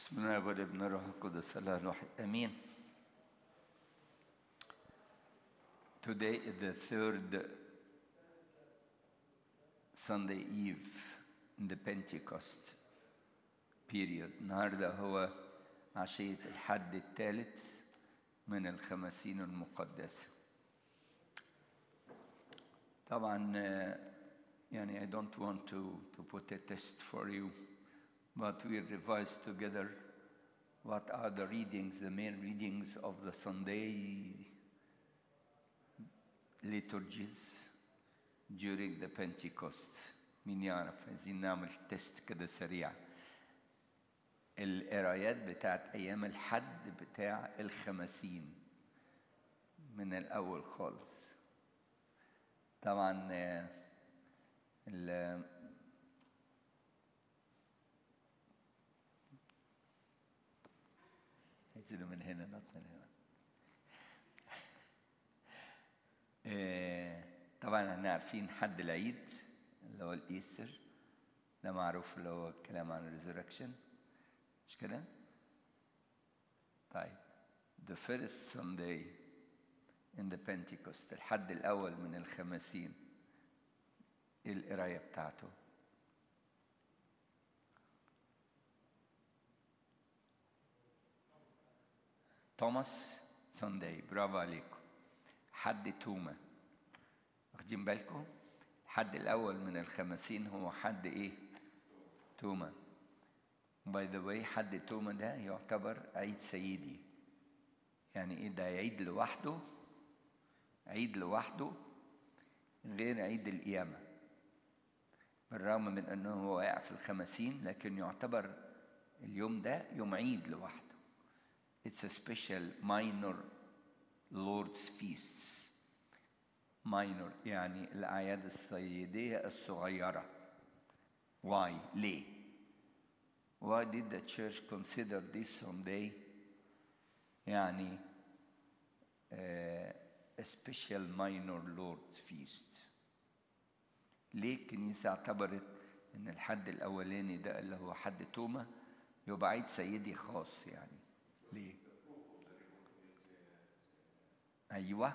بسم الله والابن الروح القدس الله الواحد امين Today is the third Sunday Eve in the Pentecost period النهارده هو عشية الحد الثالث من الخمسين المقدسة طبعا آه، يعني I don't want to, to put a test for you but we revise together what are the readings, the main readings of the Sunday liturgies during the Pentecost. مين يعرف عايزين نعمل تيست كده سريع القرايات بتاعت أيام الحد بتاع الخمسين من الأول خالص طبعا آه، ال- هينزلوا من هنا نط من هنا آه، طبعا احنا عارفين حد العيد اللي هو الايستر ده معروف اللي هو الكلام عن الريزركشن مش كده؟ طيب the first Sunday in the Pentecost الحد الأول من الخمسين إيه القراية بتاعته توماس سانداي برافو عليكم حد توما واخدين بالكم الحد الأول من الخمسين هو حد إيه توما باي ذا واي حد توما ده يعتبر عيد سيدي يعني ايه ده عيد لوحده عيد لوحده غير عيد القيامة بالرغم من انه هو واقع في الخمسين لكن يعتبر اليوم ده يوم عيد لوحده It's a special minor Lord's feasts minor يعني الأعياد السيدية الصغيرة Why? ليه؟ Why did the church consider this Sunday يعني uh, a special minor Lord's feast ليه الكنيسة اعتبرت ان الحد الاولاني ده اللي هو حد توما يبقى عيد سيدي خاص يعني ليه ايوه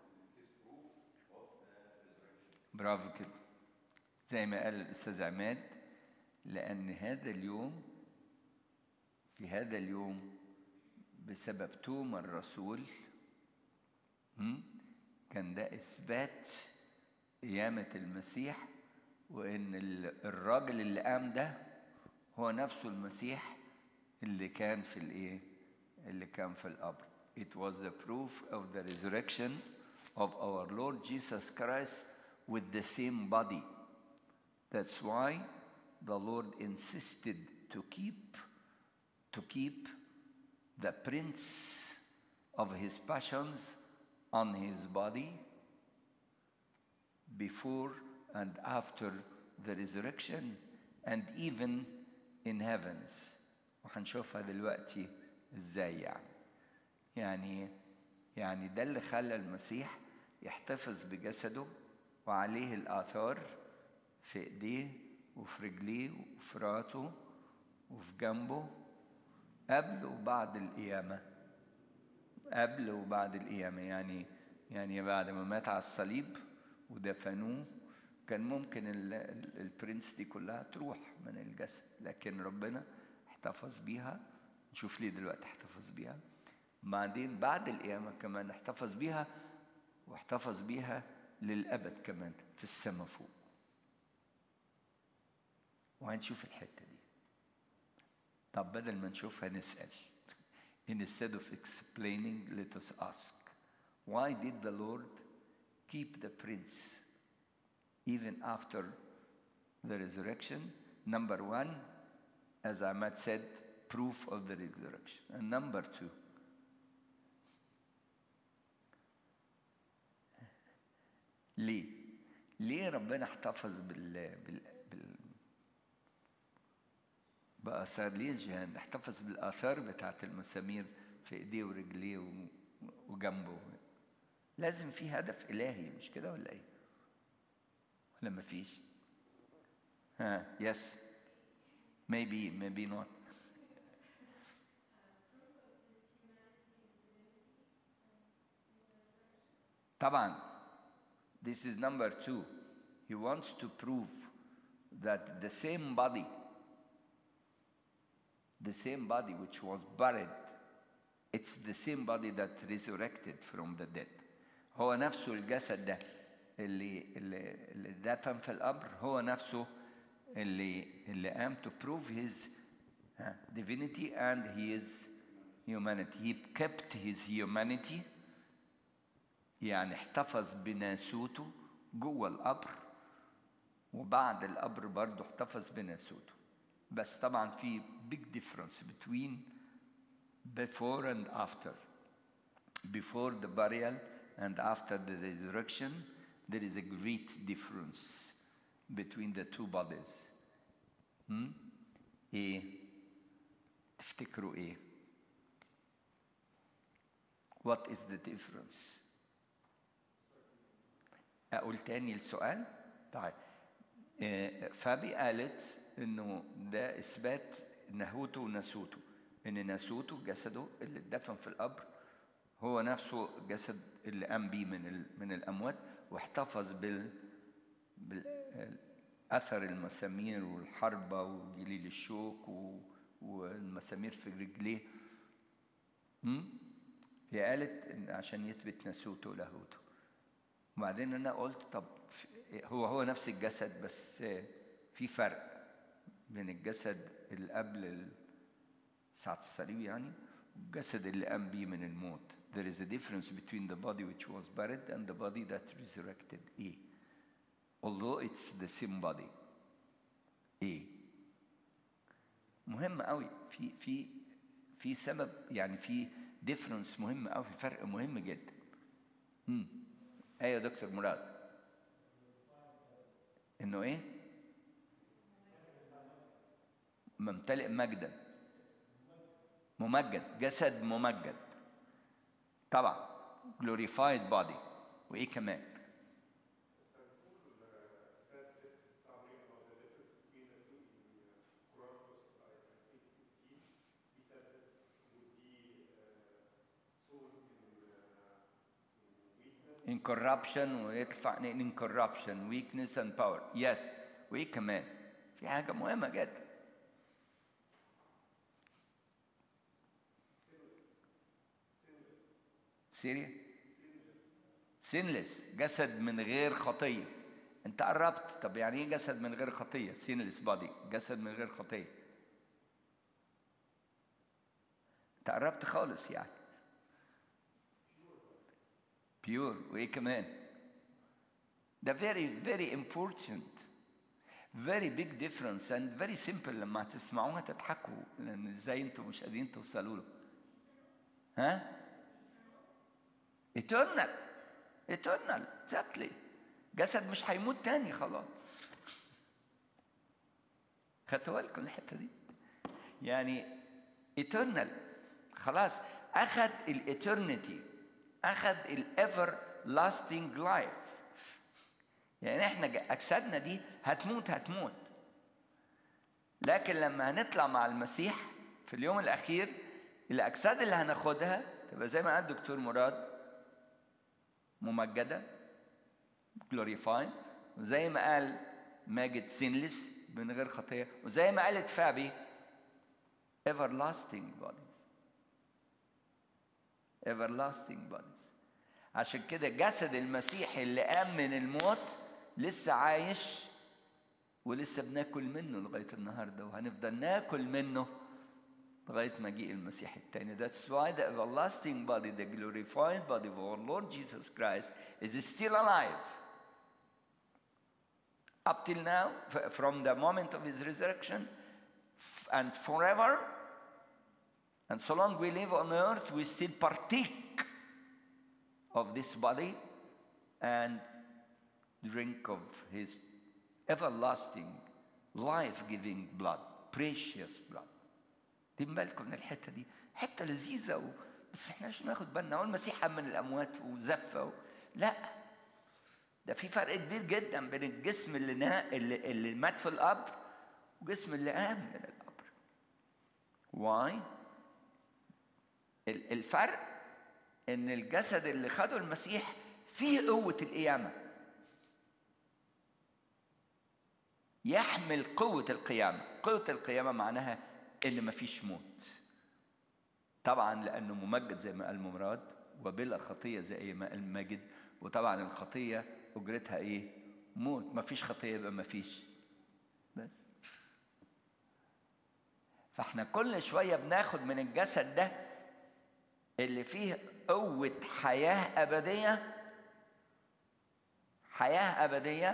برافو كده زي ما قال الاستاذ عماد لان هذا اليوم في هذا اليوم بسبب توما الرسول هم؟ كان ده اثبات قيامه المسيح وان ال- الراجل اللي قام ده هو نفسه المسيح اللي كان في الايه اللي كان في القبر it was the proof of the resurrection of our Lord Jesus Christ with the same body that's why the Lord insisted to keep to keep the prince of his passions on his body before and after the resurrection and even in heavens وهنشوفها دلوقتي ازاي يعني يعني يعني ده اللي خلى المسيح يحتفظ بجسده وعليه الآثار في ايديه وفي رجليه وفي راسه وفي جنبه قبل وبعد القيامة قبل وبعد القيامة يعني يعني بعد ما مات على الصليب ودفنوه كان ممكن ال- ال- البرنس دي كلها تروح من الجسد لكن ربنا احتفظ بيها نشوف ليه دلوقتي احتفظ بيها بعدين بعد القيامة كمان احتفظ بيها واحتفظ بيها للأبد كمان في السماء فوق وهنشوف الحتة دي طب بدل ما نشوفها نسأل Instead of explaining, let us ask, why did the Lord keep the prince even after the resurrection? Number one, as Ahmad said, proof of the resurrection. And number two, ليه؟ ليه ربنا احتفظ بال بال, بال بآثار ليه جهان احتفظ بالآثار بتاعت المسامير في ايديه ورجليه و- وجنبه لازم في هدف إلهي مش كده ولا ايه؟ ولا مفيش؟ ها يس maybe maybe not طبعا this is number two he wants to prove that the same body the same body which was buried it's the same body that resurrected from the dead هو نفسه الجسد ده اللي اللي, اللي دفن في القبر هو نفسه اللي اللي قام to prove his uh, divinity and his humanity he kept his humanity يعني احتفظ بناسوته جوه القبر وبعد القبر برضه احتفظ بناسوته بس طبعا في big difference between before and after before the burial and after the resurrection there is a great difference between the two bodies hmm? ايه تفتكروا ايه what is the difference اقول تاني السؤال طيب آه، فابي قالت انه ده اثبات نهوته وناسوته ان ناسوته جسده اللي اتدفن في القبر هو نفسه الجسد اللي قام بيه من ال- من الاموات واحتفظ بال بالاثر المسامير والحربه وجليل الشوك و... والمسامير في رجليه هم؟ هي قالت إن عشان يثبت ناسوته ولاهوته وبعدين انا قلت طب في- هو هو نفس الجسد بس في فرق بين الجسد اللي قبل ال- ساعة الصليب يعني والجسد اللي قام بيه من الموت there is a difference between the body which was buried and the body that resurrected ايه although it's the same body ايه مهم قوي في في في سبب يعني في difference مهم قوي في فرق مهم جدا امم ايه يا دكتور مراد انه ايه ممتلئ مجدا ممجد جسد ممجد طبعا glorified body وايه كمان incorruption ويدفع in incorruption weakness and power yes وايه كمان في حاجه مهمه جدا سيريا سينلس جسد من غير خطيه انت قربت طب يعني ايه جسد من غير خطيه سينلس بادي جسد من غير خطيه انت قربت خالص يعني بيور وايه كمان ده very very important very big difference and very simple لما تسمعوها تضحكوا لان ازاي انتوا مش قادرين توصلوا له ها eternal eternal exactly جسد مش هيموت تاني خلاص خدتوا بالكم الحته دي يعني eternal خلاص اخذ الاترنتي اخذ الايفر لاستنج لايف يعني احنا ج- اجسادنا دي هتموت هتموت لكن لما هنطلع مع المسيح في اليوم الاخير الاجساد اللي هناخدها تبقى زي ما قال الدكتور مراد ممجده glorified وزي ما قال ماجد سينلس من غير خطيه وزي ما قالت فابي everlasting bodies everlasting bodies عشان كده جسد المسيح اللي قام من الموت لسه عايش ولسه بناكل منه لغايه النهارده وهنفضل ناكل منه لغايه مجيء المسيح الثاني that's why the everlasting body the glorified body of our Lord Jesus Christ is still alive up till now f- from the moment of his resurrection f- and forever and so long we live on earth we still partake of this body and drink of his everlasting life-giving blood precious blood واخدين بالكم من الحته دي حته لذيذه و... بس احنا مش ناخد بالنا هو المسيح قام من الاموات وزفه و... لا ده في فرق كبير جدا بين الجسم اللي نا... اللي, اللي مات في القبر وجسم اللي قام من القبر واي الفرق ان الجسد اللي خده المسيح فيه قوة القيامة يحمل قوة القيامة قوة القيامة معناها إن مفيش موت طبعا لأنه ممجد زي ما قال مراد وبلا خطية زي ما قال ماجد وطبعا الخطية أجرتها إيه؟ موت مفيش خطية يبقى مفيش بس فاحنا كل شوية بناخد من الجسد ده اللي فيه قوة حياة أبدية حياة أبدية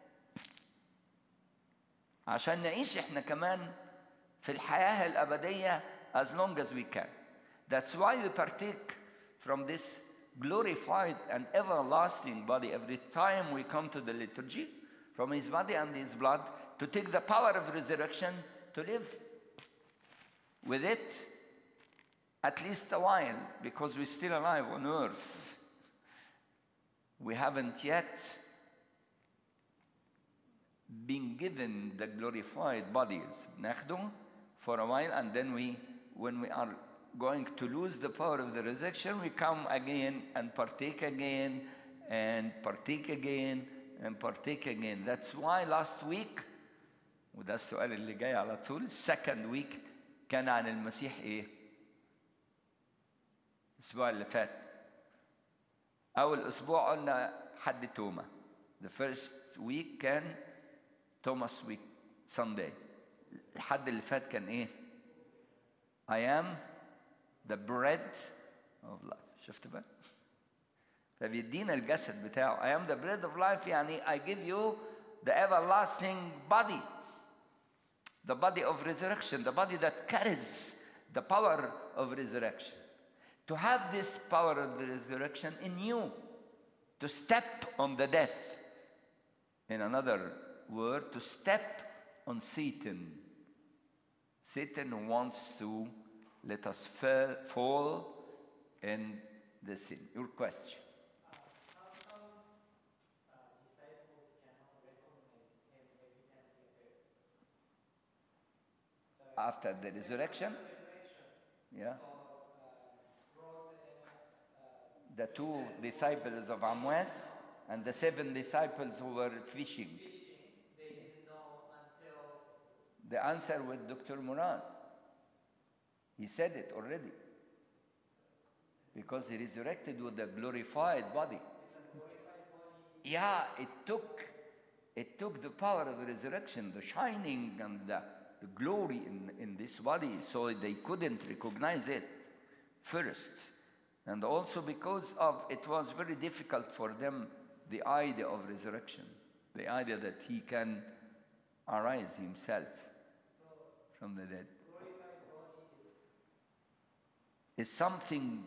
عشان نعيش احنا كمان في الحياة الأبدية as long as we can. That's why we partake from this glorified and everlasting body every time we come to the liturgy, from his body and his blood, to take the power of resurrection to live with it at least a while because we're still alive on earth. We haven't yet been given the glorified bodies. ناخده for a while and then we when we are going to lose the power of the resurrection we come again and partake again and partake again and partake again that's why last week وده السؤال اللي جاي على طول second week كان عن المسيح ايه الاسبوع اللي فات اول اسبوع قلنا حد توما the first week كان توماس ويك سانداي الحد اللي فات كان ايه I am the bread of life شفت بقى فبيدينا الجسد بتاعه I am the bread of life يعني I give you the everlasting body the body of resurrection the body that carries the power of resurrection to have this power of the resurrection in you to step on the death in another word to step on Satan Satan wants to let us fa- fall in the sin. Your question. How come uh, disciples cannot recognize him every time he appears? So, After the resurrection, resurrection. yeah, So, uh, brought Amos, uh, the two disciples of Amwes and the seven disciples who were fishing. fishing. They didn't know until The answer with Dr. Murad. He said it already. Because he resurrected with a glorified body. Yeah, it took it took the power of the resurrection, the shining and the, the glory in, in this body, so they couldn't recognize it first. And also because of it was very difficult for them the idea of resurrection, the idea that he can arise himself from the dead. Is something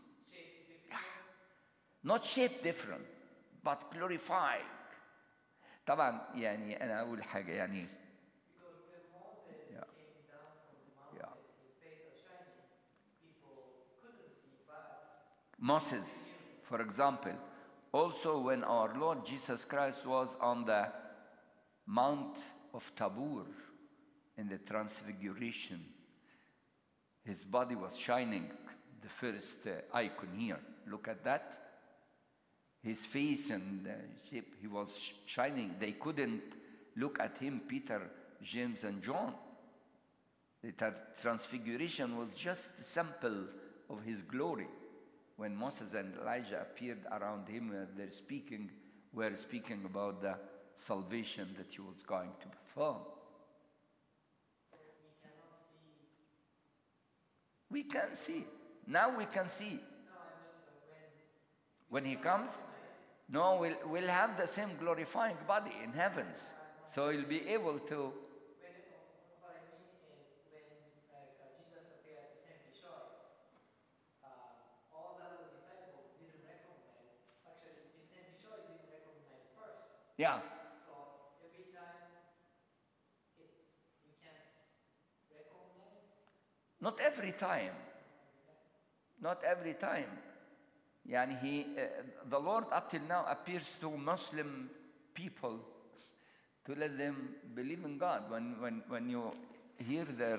not shaped different but glorified طبعا يعني انا اقول حاجه يعني because when Moses Yeah. came down from the mountain, Yeah. his face was shining. People couldn't see, but Moses, for example, also when our Lord Jesus Christ was on the Mount of Tabor in the Transfiguration, his body was shining. The first uh, icon here. Look at that. His face and uh, shape, he was sh- shining. They couldn't look at him, Peter, James, and John. The tra- transfiguration was just a sample of his glory. When Moses and Elijah appeared around him, uh, they're speaking, were speaking about the salvation that he was going to perform. so we cannot see. We can see. Now we can see. No, I meant uh, when When he comes, no, we'll, we'll have the same glorifying body in heavens. So he'll be able to. When, what I mean is when like, uh, Jesus appeared at the Saint Bishop, uh, all the other disciples didn't recognize. Actually, the Saint Bishop didn't recognize first. Yeah, So every time it's we can't recognize. not every time. Not every time. Yani he, uh, the Lord up till now appears to Muslim people to let them believe in God. When, when, when you hear their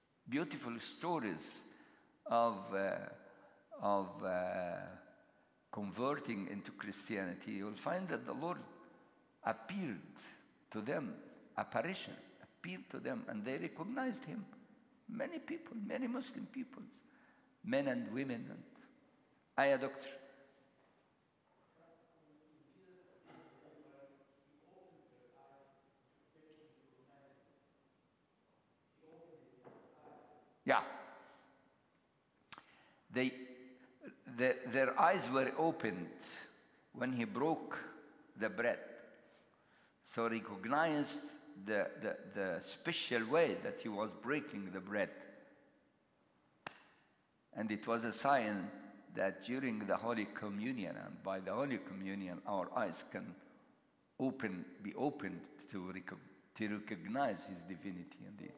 beautiful stories of, uh, of uh, converting into Christianity, you'll find that the Lord appeared to them, apparition appeared to them, and they recognized him. Many people, many Muslim peoples, men and women. And, أي دكتور Yeah. They, the, their eyes were opened when he broke the bread. So recognized the, the, the special way that he was breaking the bread. And it was a sign that during the Holy Communion and by the Holy Communion, our eyes can open, be opened to, recog- to recognize his divinity indeed.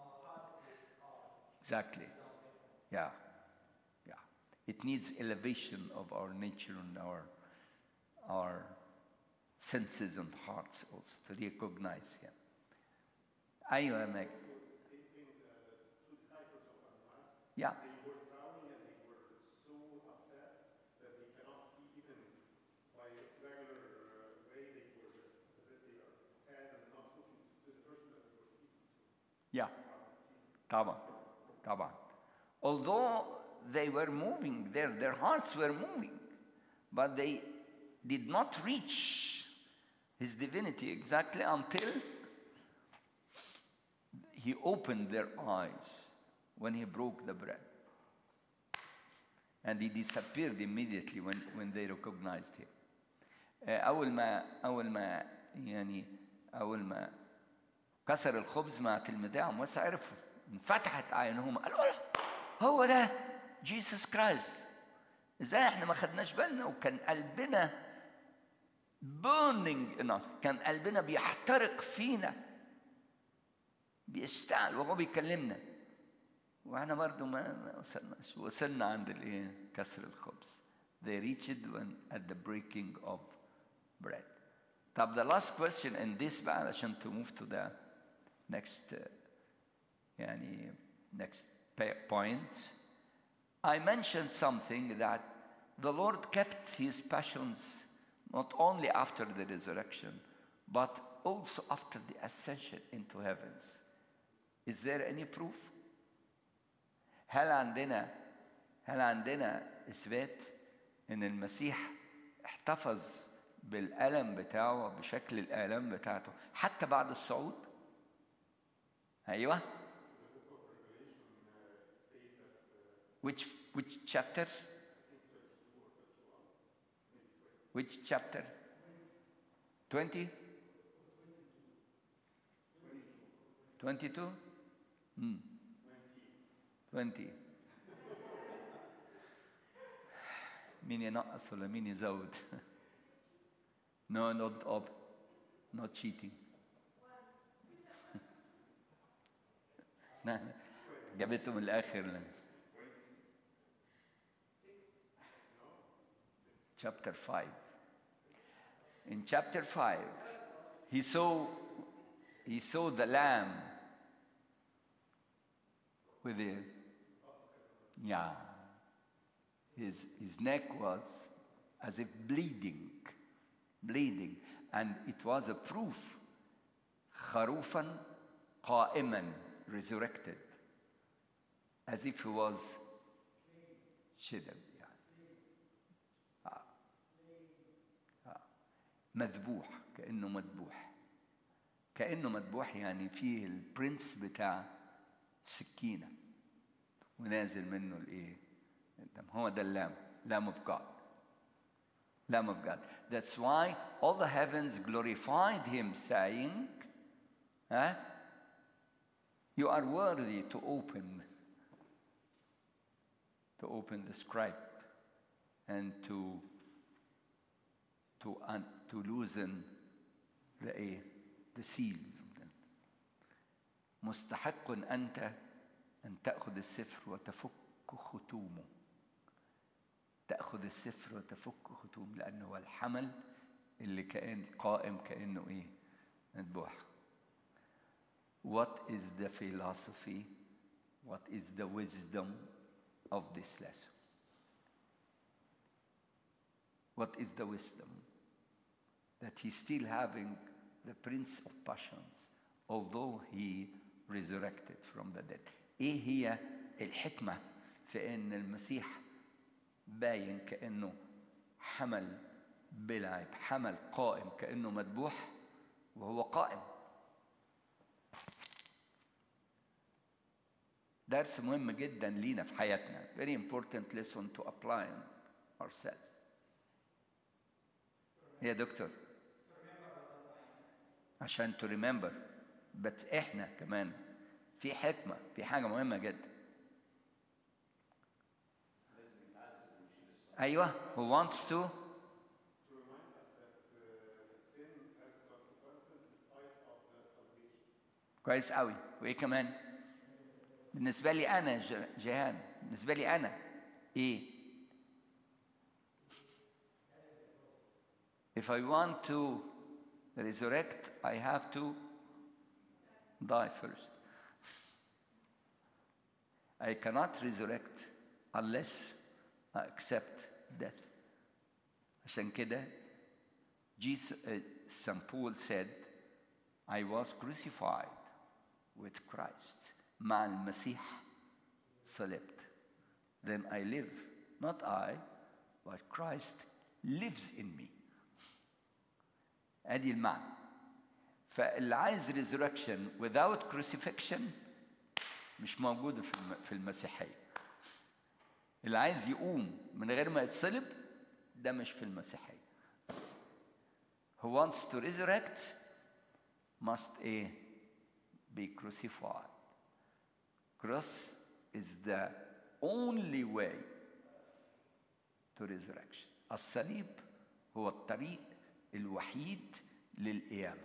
Exactly. Yeah. Yeah. It needs elevation of our nature and our, our senses and hearts also to recognize him. أيوة يا ماجد. Yeah. They were frowning and they were so upset that they cannot see even by regular uh, way. They were just as if they are sad and not looking to the person that they were speaking to. Yeah. طبعا طبعا. Although they were moving there, their hearts were moving, but they did not reach his divinity exactly until he opened their eyes when he broke the bread. And he disappeared immediately when, when they recognized him. آه، أول ما أول ما يعني أول ما كسر الخبز مع تلميذي عموس عرفوا انفتحت أعينهم قالوا لا هو ده جيسس كرايست ازاي احنا ما خدناش بالنا وكان قلبنا burning in us كان قلبنا بيحترق فينا بيشتعل وهو بيكلمنا واحنا برضو ما ما وصلناش وصلنا عند الايه كسر الخبز they reached when at the breaking of bread طب the last question in this بقى علشان to move to the next uh, يعني next pa- point I mentioned something that the Lord kept his passions not only after the resurrection but also after the ascension into heavens is there any proof هل عندنا هل عندنا اثبات ان المسيح احتفظ بالالم بتاعه بشكل الالام بتاعته حتى بعد الصعود ايوه which which chapter which chapter 20 22 Hmm. 20 مين ينقص ولا مين يزود no not up not cheating لا، جابته من الاخر chapter 5 in chapter 5 he saw he saw the lamb with the yeah his his neck was as if bleeding bleeding and it was a proof خروفا قائما resurrected as if he was شدب يعني آه. آه. مذبوح كأنه مذبوح كأنه مذبوح يعني فيه البرنس بتاع سكينة ونازل منه الايه الدم هو ده اللام Lamb of God Lamb of God that's why all the heavens glorified him saying huh? you are worthy to open to open the scribe and to to un, to loosen the ايه the seal مستحق انت ان تاخذ السفر وتفك ختومه تاخذ السفر وتفك ختوم لانه هو الحمل اللي كان قائم كانه ايه مذبوح What is the philosophy? What is the wisdom of this lesson? what is the wisdom? That he's still having the Prince of Passions, although he resurrected from the dead. ايه هي الحكمة في ان المسيح باين كأنه حمل بلعب حمل قائم كأنه مذبوح وهو قائم درس مهم جدا لينا في حياتنا very important lesson to apply in ourselves يا دكتور عشان to remember بس احنا كمان في حكمة في حاجة مهمة جدا ايوه who wants to To remind us that uh, sin has consequences despite of the salvation. كويس قوي وايه كمان بالنسبه لي انا ج- جيهان بالنسبه لي انا ايه if i want to resurrect i have to die first i cannot resurrect unless i accept death عشان كده Jesus, uh, St. Paul said I was crucified with Christ. مع المسيح صلبت. Then I live, not I, but Christ lives in me. ادي المعنى. فاللي عايز resurrection without crucifixion مش موجودة في الم- في المسيحية. اللي عايز يقوم من غير ما يتصلب ده مش في المسيحية. Who wants to resurrect must eh, be crucified. Cross is the only way to resurrection. الصليب هو الطريق الوحيد للقيامة.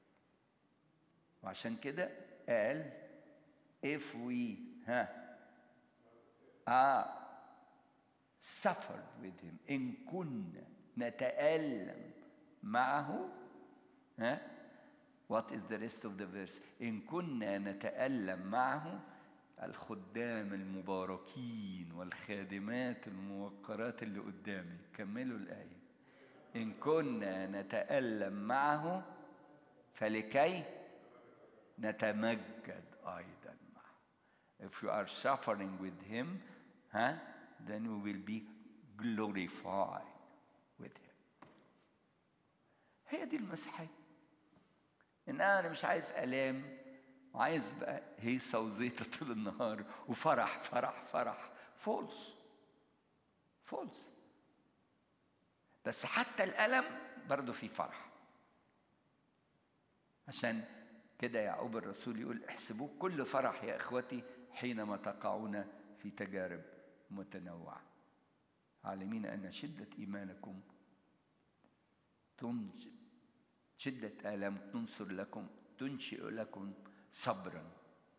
وعشان كده قال if we ها are suffered with him إن كنا نتألم معه ها What is the rest of the verse? إن كنا نتألم معه الخدام المباركين والخادمات الموقرات اللي قدامي كملوا الآية إن كنا نتألم معه فلكي نتمجد أيضا معه If you are suffering with him ها then we will be glorified with him هي دي المسيحية إن أنا مش عايز آلام وعايز بقى هيصة وزيطة طول النهار وفرح فرح فرح فولس فولس بس حتى الألم برضه فيه فرح عشان كده يعقوب الرسول يقول احسبوه كل فرح يا إخوتي حينما تقعون في تجارب متنوعة عالمين أن شدة إيمانكم تنج شدة آلام تنصر لكم تنشئ لكم صبرا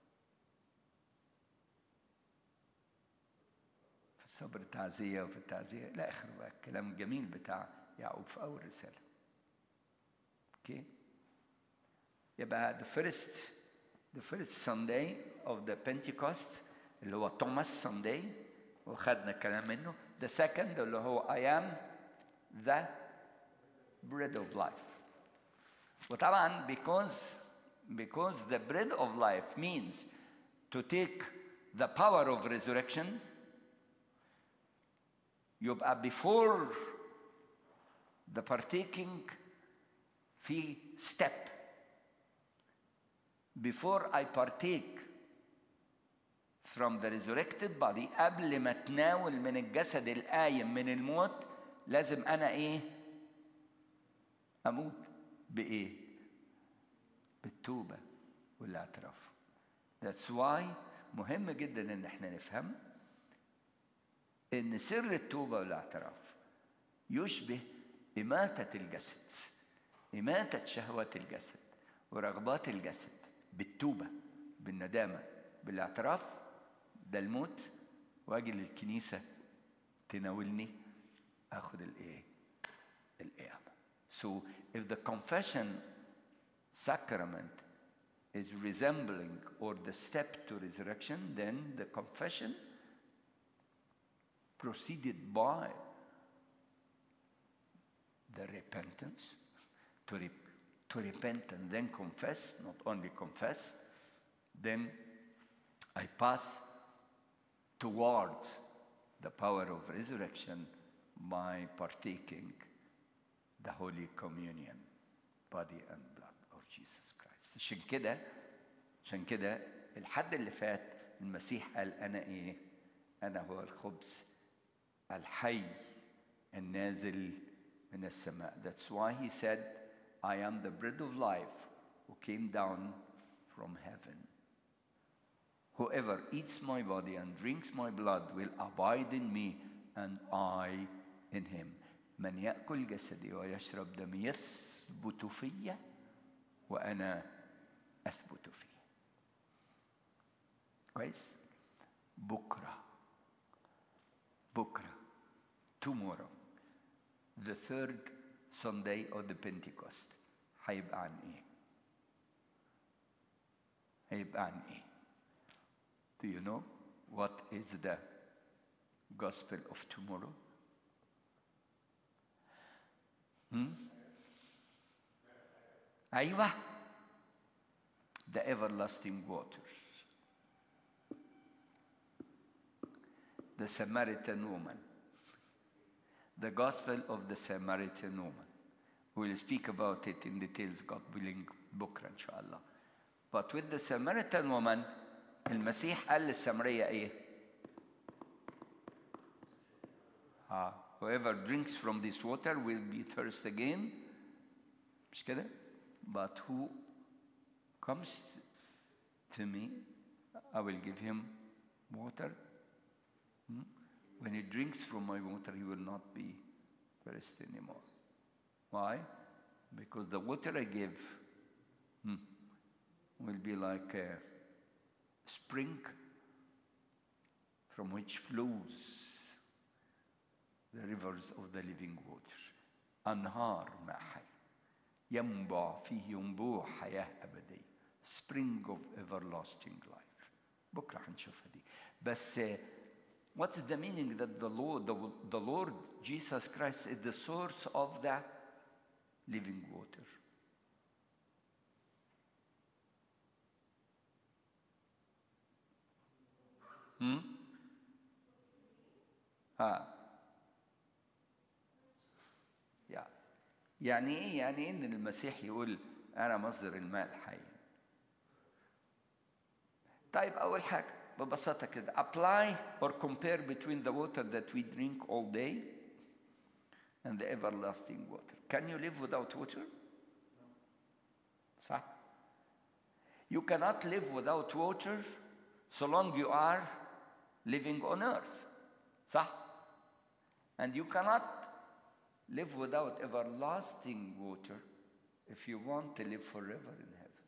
في الصبر تعزية وفي التعزية إلى آخر بقى الكلام الجميل بتاع يعقوب في أول رسالة أوكي يبقى the first the first Sunday of the Pentecost اللي هو توماس Sunday وخدنا كلام منه the second اللي هو I am the bread of life وطبعا because because the bread of life means to take the power of resurrection يبقى before the partaking في step before I partake from the resurrected body قبل ما اتناول من الجسد القايم من الموت لازم انا ايه اموت بايه بالتوبه والاعتراف That's why مهم جدا ان احنا نفهم ان سر التوبه والاعتراف يشبه اماته الجسد اماته شهوات الجسد ورغبات الجسد بالتوبه بالندامه بالاعتراف ده الموت واجي للكنيسه تناولني اخد الايه القيامه So if the confession sacrament is resembling or the step to resurrection, then the confession proceeded by the repentance, to, rep- to repent and then confess, not only confess, then I pass towards the power of resurrection by partaking the Holy Communion, body and blood of Jesus Christ. عشان كده عشان كده الحد اللي فات المسيح قال أنا إيه؟ أنا هو الخبز الحي النازل من السماء. That's why he said, I am the bread of life who came down from heaven. Whoever eats my body and drinks my blood will abide in me and I in him. من يأكل جسدي ويشرب دمي يثبت في وأنا أثبت فيه. كويس؟ بكرة بكرة tomorrow the third Sunday of the Pentecost هيبقى عن ايه؟ هيبقى عن ايه؟ Do you know what is the gospel of tomorrow? Hmm? أيوة the everlasting waters the Samaritan woman the gospel of the Samaritan woman we'll speak about it in details God willing بكرة إن شاء الله but with the Samaritan woman المسيح قال للسامرية إيه؟ آه whoever drinks from this water will be thirst again مش كده؟ but who comes to me I will give him water Hmm? when he drinks from my water he will not be thirsty anymore why? because the water I give hmm, will be like a spring from which flows the rivers of the living water أنهار ماء حي ينبع فيه ينبوع حياة أبدية spring of everlasting life بكرة هنشوفها دي بس uh, what's the meaning that the Lord the, the Lord Jesus Christ is the source of the living water Hmm? ها يا- يعني ايه يعني ايه ان المسيح يقول انا مصدر الماء الحي طيب اول حاجه ببساطه كده apply or compare between the water that we drink all day and the everlasting water can you live without water صح you cannot live without water so long you are living on earth صح and you cannot live without everlasting water if you want to live forever in heaven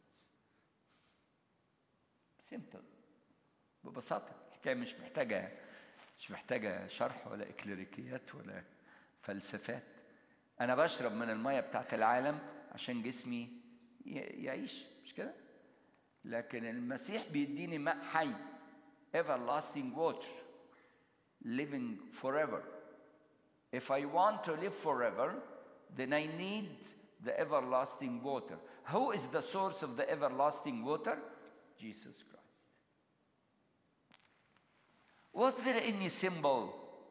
simple ببساطة الحكاية مش محتاجة مش محتاجة شرح ولا إكليريكيات ولا فلسفات أنا بشرب من المية بتاعت العالم عشان جسمي ي- يعيش مش كده؟ لكن المسيح بيديني ماء حي everlasting water living forever if I want to live forever then I need the everlasting water who is the source of the everlasting water Jesus Christ was there any symbol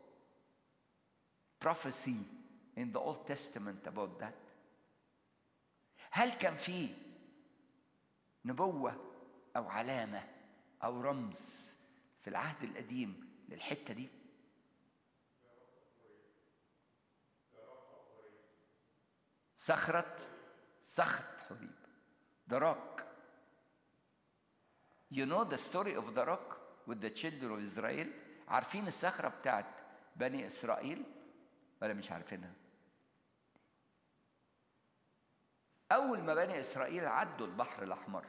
prophecy in the Old Testament about that هل كان في نبوة أو علامة أو رمز في العهد القديم للحتة دي صخرة صخرة حريب the rock you know the story of the rock with the children of Israel عارفين الصخرة بتاعت بني إسرائيل ولا مش عارفينها أول ما بني إسرائيل عدوا البحر الأحمر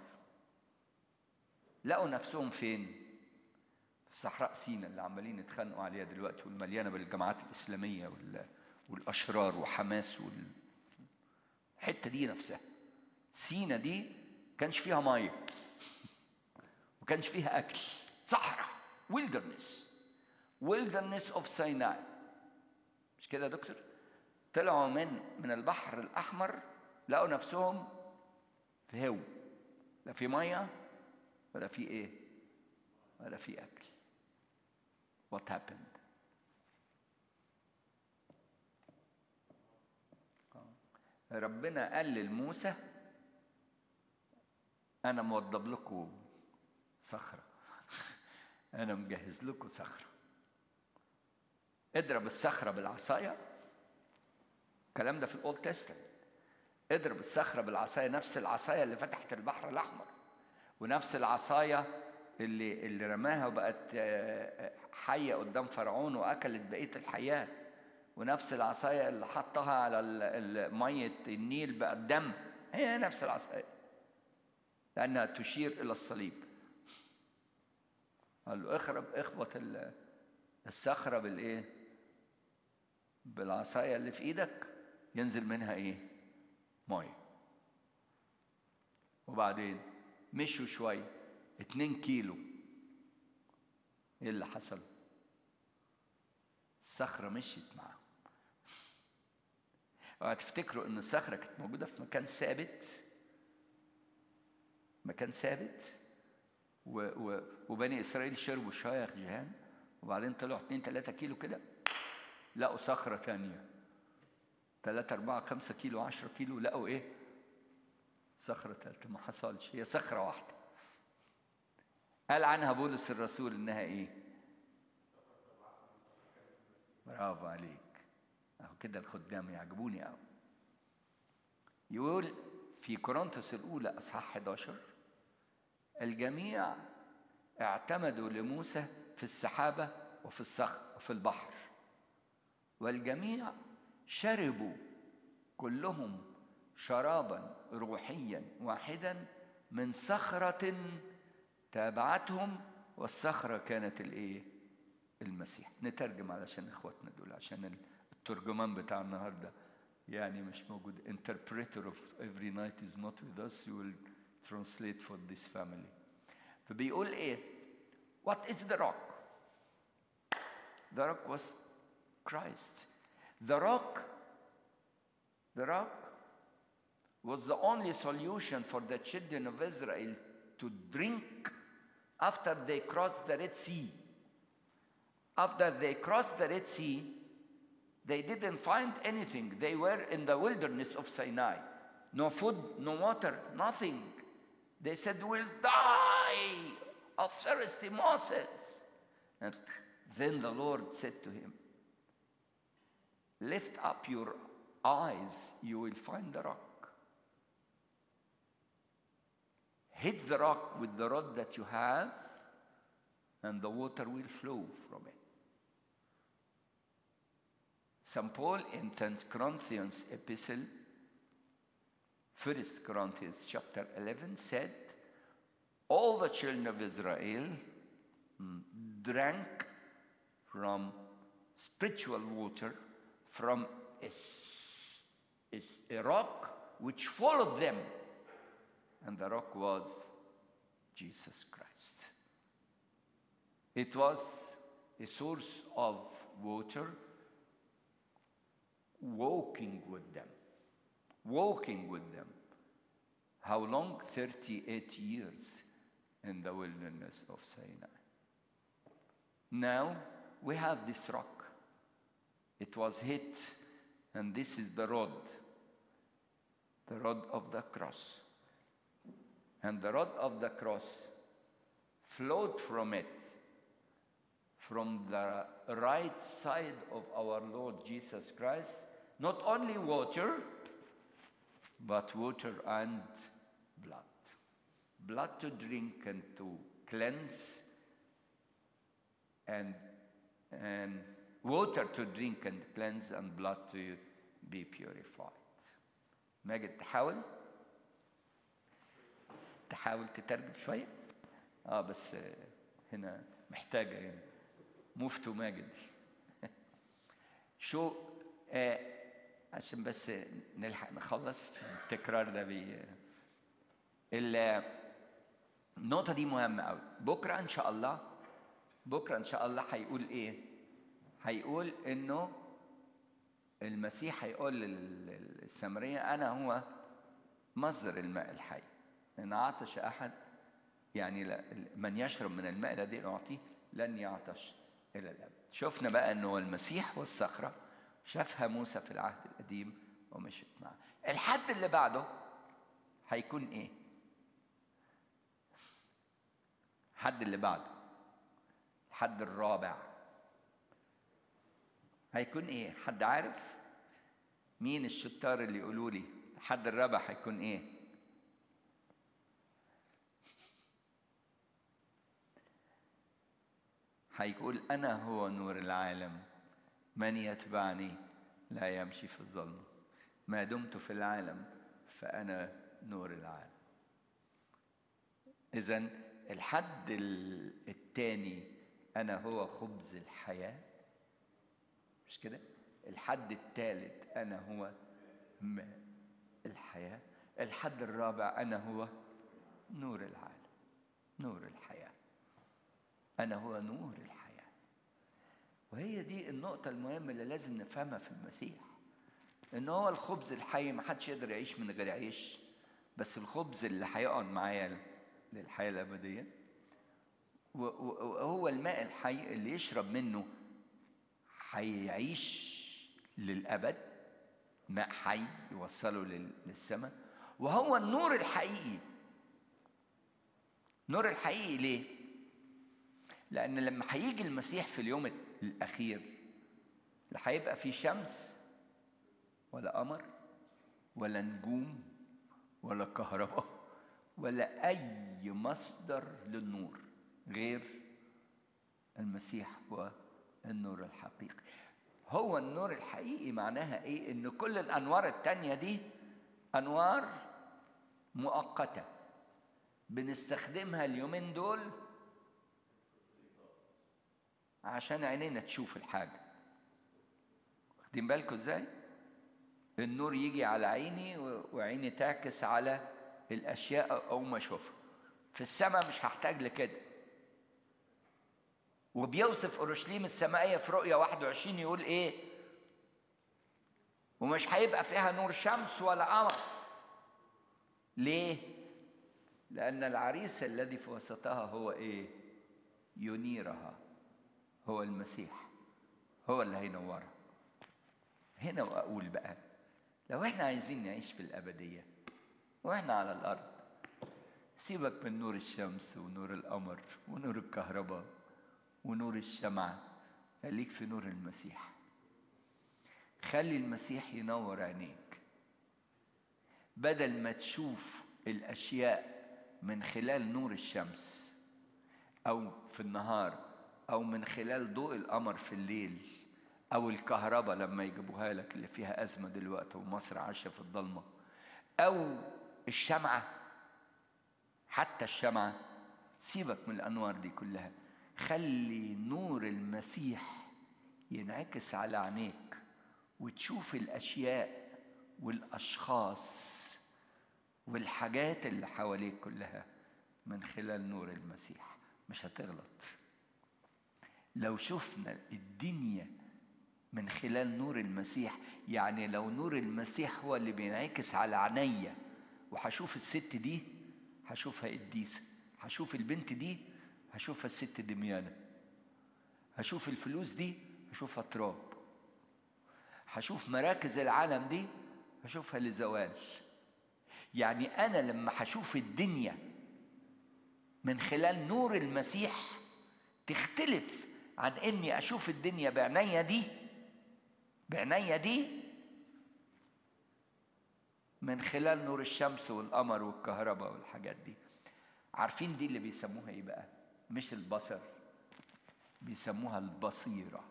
لقوا نفسهم فين؟ في صحراء سينا اللي عمالين يتخانقوا عليها دلوقتي والمليانة بالجماعات الإسلامية وال... والأشرار وحماس وال... الحتة دي نفسها سينا دي كانش فيها مية وكانش فيها أكل صحراء wilderness wilderness of Sinai مش كده يا دكتور؟ طلعوا من من البحر الاحمر لقوا نفسهم في هو لا في ميه ولا في ايه ولا في اكل what happened آه. ربنا قال لموسى انا موضب لكم صخره انا مجهز لكم صخره اضرب الصخره بالعصايه الكلام ده في الاولد تestament اضرب الصخره بالعصايه نفس العصايه اللي فتحت البحر الاحمر ونفس العصايه اللي اللي رماها وبقت حيه قدام فرعون واكلت بقيه الحياه ونفس العصايه اللي حطها على ميه النيل بقت دم هي نفس العصايه لانها تشير الى الصليب قال له اخرب اخبط الصخره بالايه بالعصايه اللي في ايدك ينزل منها ايه ميه وبعدين مشوا شويه اتنين كيلو ايه اللي حصل الصخرة مشيت معاهم وهتفتكروا ان الصخرة كانت موجودة في مكان ثابت مكان ثابت و و وبني اسرائيل شربوا شايخ جهان وبعدين طلعوا اتنين تلاتة كيلو كده لقوا صخرة تانية تلاتة أربعة خمسة كيلو عشرة كيلو لقوا إيه؟ صخرة تالتة ما حصلش هي صخرة واحدة قال عنها بولس الرسول إنها إيه؟ برافو عليك أهو كده الخدام يعجبوني أوي يقول في كورنثوس الأولى أصحاح 11 الجميع اعتمدوا لموسى في السحابة وفي الصخر وفي البحر والجميع شربوا كلهم شرابا روحيا واحدا من صخرة تابعتهم والصخرة كانت الايه؟ المسيح نترجم علشان اخواتنا دول عشان الترجمان بتاع النهارده يعني مش موجود interpreter of every night is not with us you will translate for this family فبيقول ايه what is the rock the rock was Christ the rock the rock was the only solution for the children of Israel to drink after they crossed the Red Sea after they crossed the Red Sea they didn't find anything. They were in the wilderness of Sinai. No food, no water, nothing. They said, We'll die of thirsty Moses. And then the Lord said to him, Lift up your eyes, you will find the rock. Hit the rock with the rod that you have, and the water will flow from it. St. Paul in 10 Corinthians epistle, 1 Corinthians chapter 11 said, All the children of Israel drank from spiritual water from a, a rock which followed them. And the rock was Jesus Christ. It was a source of water walking with them. Walking with them. How long? 38 years in the wilderness of Sinai. Now we have this rock. It was hit, and this is the rod, the rod of the cross. And the rod of the cross flowed from it, from the right side of our Lord Jesus Christ, not only water, but water and blood. Blood to drink and to cleanse, and, and water to drink and cleanse, and blood to be purified. ماجد تحاول تحاول تترجم شوية اه بس هنا محتاجة يعني مفتو ماجد شو آه عشان بس نلحق نخلص التكرار ده بي النقطة دي مهمة قوي بكرة إن شاء الله بكرة إن شاء الله هيقول إيه؟ هيقول إنه المسيح هيقول لل- للسامرية أنا هو مصدر الماء الحي إن عطش أحد يعني لا- من يشرب من الماء الذي أعطيه لن يعطش إلى الأبد شفنا بقى أنه المسيح والصخرة شافها موسى في العهد القديم ومشت معه الحد اللي بعده هيكون إيه الحد اللي بعده الحد الرابع هيكون ايه حد عارف مين الشطار اللي يقولوا لي الحد الرابع هيكون ايه هيقول انا هو نور العالم من يتبعني لا يمشي في الظلمه ما دمت في العالم فانا نور العالم اذا الحد ال- التاني انا هو خبز الحياه مش كده الحد الثالث انا هو ماء الحياه الحد الرابع انا هو نور العالم نور الحياه انا هو نور الحياه وهي دي النقطه المهمه اللي لازم نفهمها في المسيح ان هو الخبز الحي ما حدش يقدر يعيش من غير عيش بس الخبز اللي هيقعد معايا للحياه الابديه و- و- وهو الماء الحي اللي يشرب منه هيعيش للأبد ماء حي يوصله لل- للسماء وهو النور الحقيقي نور الحقيقي ليه؟ لأن لما هيجي المسيح في اليوم الأخير لا هيبقى في شمس ولا قمر ولا نجوم ولا كهرباء ولا أي مصدر للنور غير المسيح هو النور الحقيقي هو النور الحقيقي معناها ايه ان كل الانوار التانية دي انوار مؤقتة بنستخدمها اليومين دول عشان عينينا تشوف الحاجة واخدين بالكم ازاي النور يجي على عيني و- وعيني تعكس على الاشياء او ما اشوفها في السماء مش هحتاج لكده وبيوصف اورشليم السمائيه في رؤيا 21 يقول ايه ومش هيبقى فيها نور شمس ولا قمر ليه لان العريس الذي في وسطها هو ايه ينيرها هو المسيح هو اللي هينورها هنا واقول بقى لو احنا عايزين نعيش في الابديه واحنا على الارض سيبك من نور الشمس ونور القمر ونور الكهرباء ونور الشمعة خليك في نور المسيح خلي المسيح ينور عينيك بدل ما تشوف الأشياء من خلال نور الشمس أو في النهار أو من خلال ضوء القمر في الليل أو الكهرباء لما يجيبوها لك اللي فيها أزمة دلوقتي ومصر عايشة في الضلمة أو الشمعة حتى الشمعة سيبك من الأنوار دي كلها خلي نور المسيح ينعكس على عينيك وتشوف الأشياء والأشخاص والحاجات اللي حواليك كلها من خلال نور المسيح مش هتغلط لو شفنا الدنيا من خلال نور المسيح يعني لو نور المسيح هو اللي بينعكس على عينيا وهشوف الست دي هشوفها قديسة هشوف البنت دي هشوفها الست دميانة هشوف الفلوس دي هشوفها تراب هشوف مراكز العالم دي هشوفها لزوال يعني أنا لما هشوف الدنيا من خلال نور المسيح تختلف عن إني أشوف الدنيا بعناية دي بعناية دي من خلال نور الشمس والقمر والكهرباء والحاجات دي عارفين دي اللي بيسموها ايه بقى مش البصر بيسموها البصيرة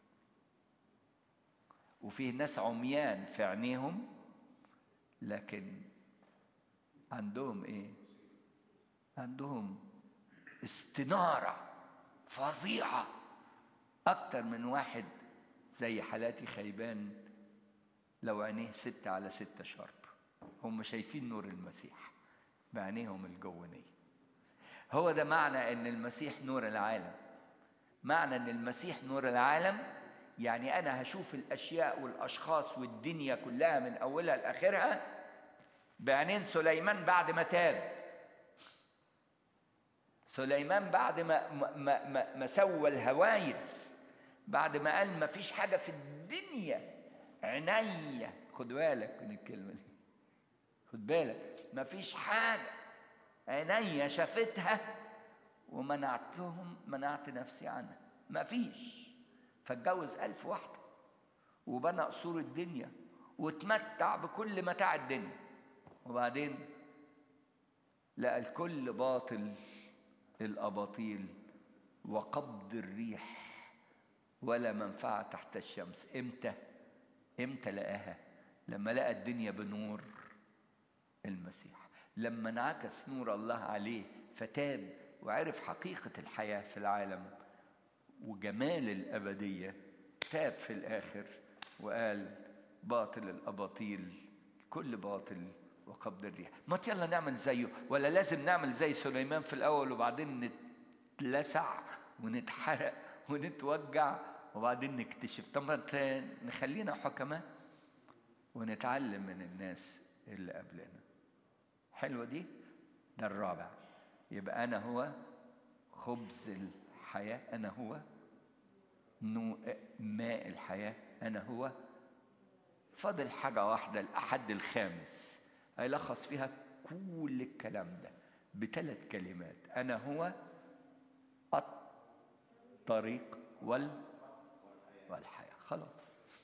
وفيه ناس عميان في عينيهم لكن عندهم ايه عندهم استنارة فظيعة أكتر من واحد زي حالاتي خيبان لو عينيه ستة على ستة شرب هم شايفين نور المسيح بعينيهم الجوانية هو ده معنى ان المسيح نور العالم معنى ان المسيح نور العالم يعني انا هشوف الاشياء والاشخاص والدنيا كلها من اولها لاخرها بعينين سليمان بعد ما تاب سليمان بعد ما ما ما, ما, ما سوى الهوايل بعد ما قال ما فيش حاجه في الدنيا عينيا خد بالك من الكلمه دي خد بالك ما فيش حاجه عينيا شافتها ومنعتهم منعت نفسي عنها ما فيش فاتجوز ألف واحدة وبنى قصور الدنيا واتمتع بكل متاع الدنيا وبعدين لقى الكل باطل الأباطيل وقبض الريح ولا منفعة تحت الشمس امتى امتى لقاها لما لقى الدنيا بنور المسيح لما انعكس نور الله عليه فتاب وعرف حقيقة الحياة في العالم وجمال الأبدية تاب في الآخر وقال باطل الأباطيل كل باطل وقبض الريح ما يلا نعمل زيه ولا لازم نعمل زي سليمان في الأول وبعدين نتلسع ونتحرق ونتوجع وبعدين نكتشف طب ما نخلينا حكماء ونتعلم من الناس اللي قبلنا حلوة دي ده الرابع يبقى أنا هو خبز الحياة أنا هو نو ماء الحياة أنا هو فاضل حاجة واحدة الأحد الخامس هيلخص فيها كل الكلام ده بثلاث كلمات أنا هو الطريق وال والحياة خلاص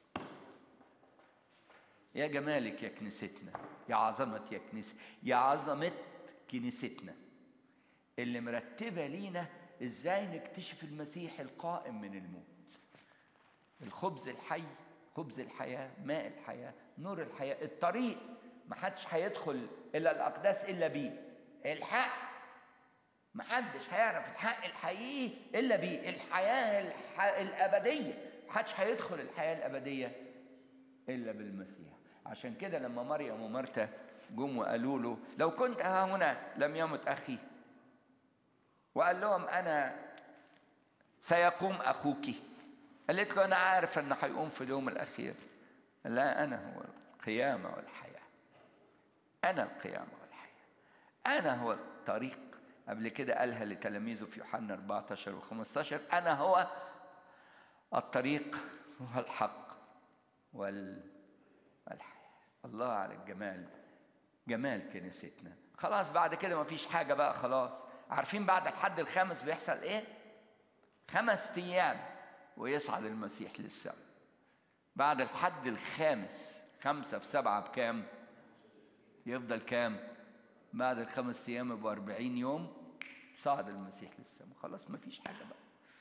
يا جمالك يا كنيستنا يا عظمة يا كنيسة يا عظمة كنيستنا اللي مرتبة لينا ازاي نكتشف المسيح القائم من الموت الخبز الحي خبز الحياة ماء الحياة نور الحياة الطريق ما حدش هيدخل إلى الأقداس إلا بيه الحق ما حدش هيعرف الحق الحقيقي إلا بيه الحياة الح... الأبدية ما حدش هيدخل الحياة الأبدية إلا بالمسيح عشان كده لما مريم ومرتا جم وقالوا له لو كنت ها هنا لم يمت أخي وقال لهم أنا سيقوم أخوك قالت له أنا عارف أنه هيقوم في اليوم الأخير لا أنا هو القيامة والحياة أنا القيامة والحياة أنا هو الطريق قبل كده قالها لتلاميذه في يوحنا 14 و 15 أنا هو الطريق والحق وال... والحياة الله على الجمال جمال كنيستنا خلاص بعد كده مفيش حاجة بقى خلاص عارفين بعد الحد الخامس بيحصل ايه خمس ايام ويصعد المسيح للسماء بعد الحد الخامس خمسة في سبعة بكام يفضل كام بعد الخمس ايام يبقى 40 يوم صعد المسيح للسماء خلاص مفيش حاجة بقى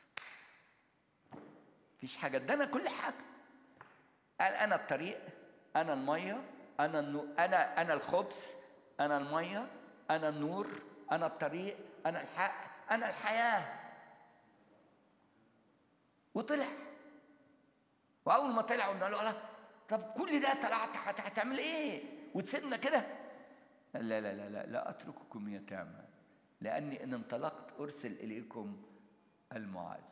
مفيش حاجة ادانا كل حاجة قال انا الطريق انا المية انا النو... انا انا الخبز انا المية انا النور انا الطريق انا الحق انا الحياه وطلع واول ما طلع قلنا له الله طب كل ده طلعت هتعمل ايه وتسيبنا كده لا لا لا لا لا اترككم يتامى لاني ان انطلقت ارسل اليكم المعزي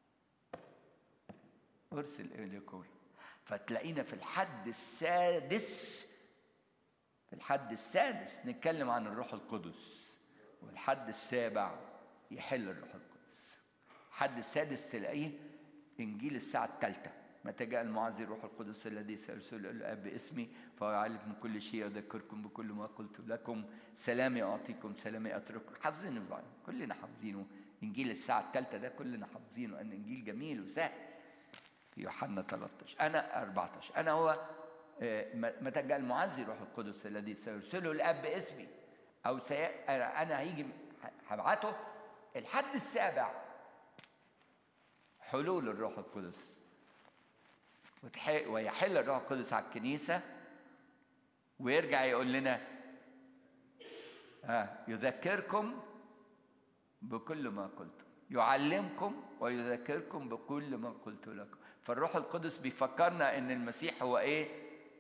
ارسل اليكم فتلاقينا في الحد السادس في الحد السادس نتكلم عن الروح القدس والحد السابع يحل الروح القدس الحد السادس تلاقيه انجيل الساعه الثالثه متى جاء المعزي الروح القدس الذي سيرسل الاب باسمي فهو عالم كل شيء يذكركم بكل ما قلت لكم سلامي اعطيكم سلامي اترككم حافظينه بقى كلنا حافظينه انجيل الساعه الثالثه ده كلنا حافظينه ان انجيل جميل وسهل في يوحنا 13 انا 14 انا هو متى جاء المعزي الروح القدس الذي سيرسله الاب باسمي او سي... انا هيجي هبعته الحد السابع حلول الروح القدس وتح... ويحل الروح القدس على الكنيسه ويرجع يقول لنا آه يذكركم بكل ما قلت يعلمكم ويذكركم بكل ما قلت لكم فالروح القدس بيفكرنا ان المسيح هو ايه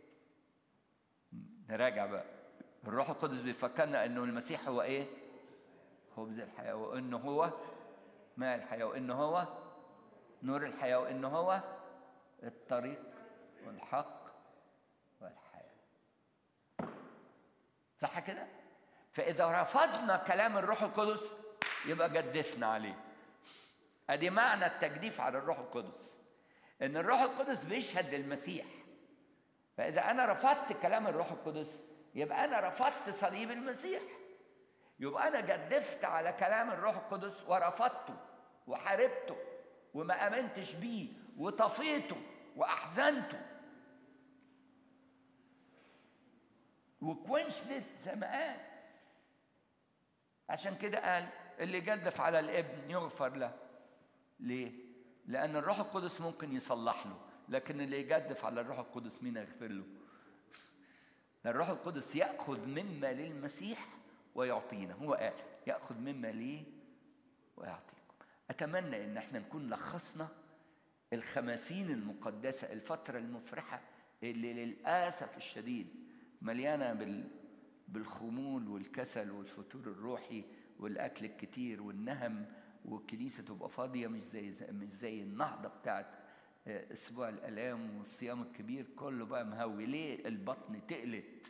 نراجع بقى الروح القدس بيفكرنا انه المسيح هو ايه خبز الحياه وانه هو ماء الحياه وانه هو نور الحياه وانه هو الطريق والحق والحياة صح كده؟ فإذا رفضنا كلام الروح القدس يبقى جدفنا عليه ادي معنى التجديف على الروح القدس ان الروح القدس بيشهد للمسيح فاذا انا رفضت كلام الروح القدس يبقى انا رفضت صليب المسيح يبقى انا جدفت على كلام الروح القدس ورفضته وحاربته وما امنتش بيه وطفيته واحزنته وكونشلت زي ما قال عشان كده قال اللي جدف على الابن يغفر له ليه؟ لأن الروح القدس ممكن يصلح له لكن اللي يجدف على الروح القدس مين يغفر له؟ الروح القدس يأخذ مما للمسيح ويعطينا هو قال يأخذ مما ليه ويعطيكم أتمنى إن احنا نكون لخصنا الخماسين المقدسة الفترة المفرحة اللي للأسف الشديد مليانة بال بالخمول والكسل والفتور الروحي والأكل الكتير والنهم والكنيسة تبقى فاضية مش زي مش زي النهضة بتاعت أسبوع الآلام والصيام الكبير كله بقى مهوي ليه البطن تقلت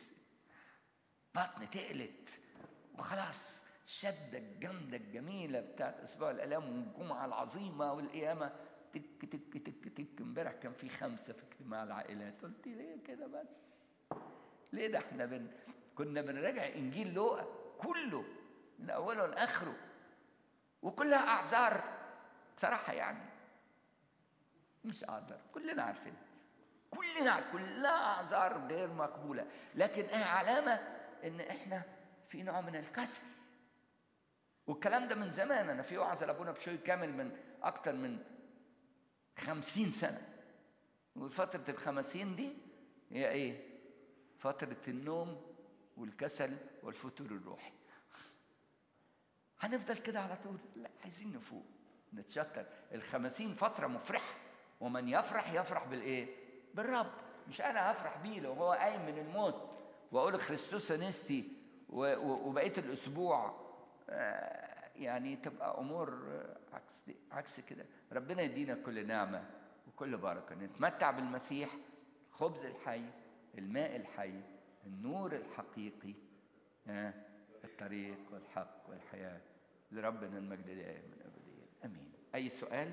بطن تقلت وخلاص الشدة الجامدة الجميلة بتاعت أسبوع الآلام والجمعة العظيمة والقيامة تك تك تك تك امبارح كان في خمسة في اجتماع العائلات قلت ليه كده بس ليه ده احنا بن كنا بنراجع إنجيل لوقا كله من أوله لآخره وكلها أعذار بصراحة يعني مش أعذار كلنا عارفين كلنا كلها أعذار غير مقبولة لكن إيه علامة إن إحنا في نوع من الكسل والكلام ده من زمان أنا في وعظة لأبونا بشوي كامل من أكتر من خمسين سنة وفترة الخمسين دي هي إيه؟ فترة النوم والكسل والفتور الروحي هنفضل كده على طول لا عايزين نفوق نتشتت الخمسين فترة مفرحة ومن يفرح يفرح بالإيه؟ بالرب مش أنا هفرح بيه لو هو قايم من الموت وأقول خريستوس أنستي وبقية الأسبوع يعني تبقى أمور عكس عكس كده ربنا يدينا كل نعمة وكل بركة نتمتع بالمسيح خبز الحي الماء الحي النور الحقيقي الطريق والحق والحياة لربنا المجد دائما أبديا أمين أي سؤال؟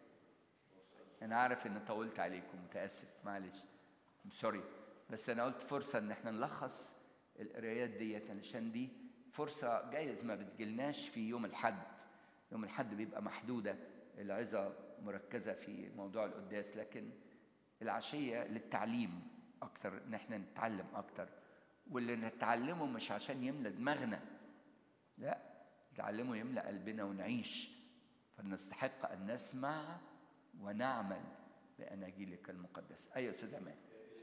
أنا عارف إن طولت عليكم متأسف معلش سوري بس أنا قلت فرصة إن إحنا نلخص القرايات ديت علشان دي فرصة جايز ما بتجيلناش في يوم الحد يوم الحد بيبقى محدودة العظة مركزة في موضوع القداس لكن العشية للتعليم أكتر إن إحنا نتعلم أكتر واللي نتعلمه مش عشان يملى دماغنا لا نتعلمه يملى قلبنا ونعيش فنستحق أن نسمع ونعمل بأناجيلك المقدسة أيوة أستاذ عماد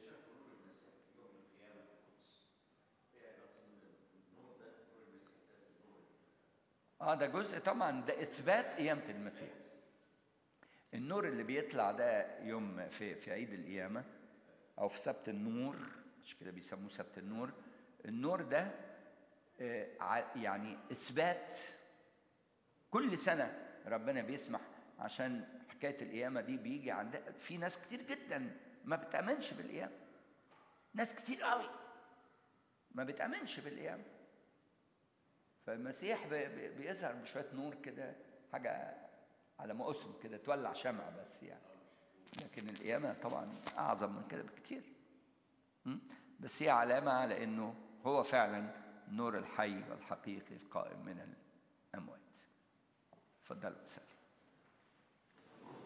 اه ده جزء طبعا ده اثبات قيامه المسيح النور اللي بيطلع ده يوم في في عيد القيامه او في سبت النور مش كده بيسموه سبت النور النور ده يعني اثبات كل سنه ربنا بيسمح عشان حكايه القيامه دي بيجي عند في ناس كتير جدا ما بتامنش بالقيامه ناس كتير قوي ما بتامنش بالقيامه فالمسيح بيظهر بشويه نور كده حاجه على ما اسم كده تولع شمع بس يعني لكن القيامه طبعا اعظم من كده بكتير بس هي علامه على انه هو فعلا النور الحي والحقيقي القائم من الاموات اتفضل استاذ